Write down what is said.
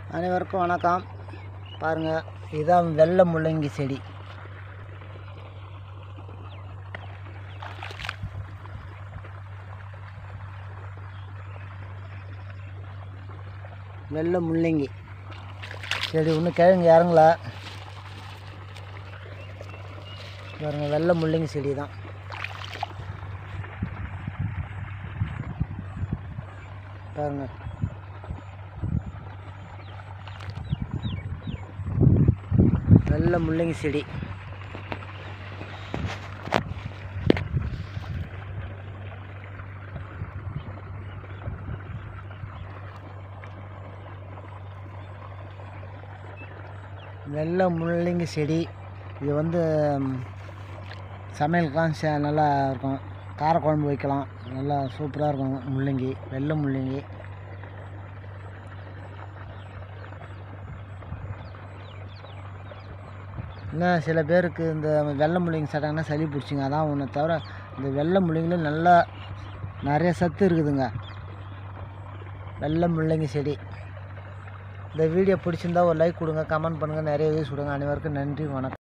அனைவருக்கும் வணக்கம் பாருங்கள் இதுதான் வெள்ளை முள்ளங்கி செடி வெள்ளை முள்ளங்கி செடி இன்னும் கிழங்கு இறங்கல பாருங்கள் வெள்ளை முள்ளங்கி செடி தான் பாருங்கள் வெள்ளை முள்ளங்கி செடி வெள்ளை முள்ளங்கி செடி இது வந்து ம், சமையலுக்கெலாம் சே நல்லா இருக்கும் காரக்குழம்பு வைக்கலாம் நல்லா சூப்பராக இருக்கும் முள்ளங்கி வெள்ளை முள்ளங்கி இன்னும் சில பேருக்கு இந்த வெள்ளை முள்ளங்கி சாப்பிட்டாங்கன்னா சளி பிடிச்சிங்க அதான் ஒன்று தவிர இந்த வெள்ளை முள்ளங்கில நல்லா நிறைய சத்து இருக்குதுங்க வெள்ளை முள்ளங்கி செடி இந்த வீடியோ பிடிச்சிருந்தா ஒரு லைக் கொடுங்க கமெண்ட் பண்ணுங்கள் நிறைய வியூஸ் கொடுங்க அனைவருக்கும் நன்றி வணக்கம்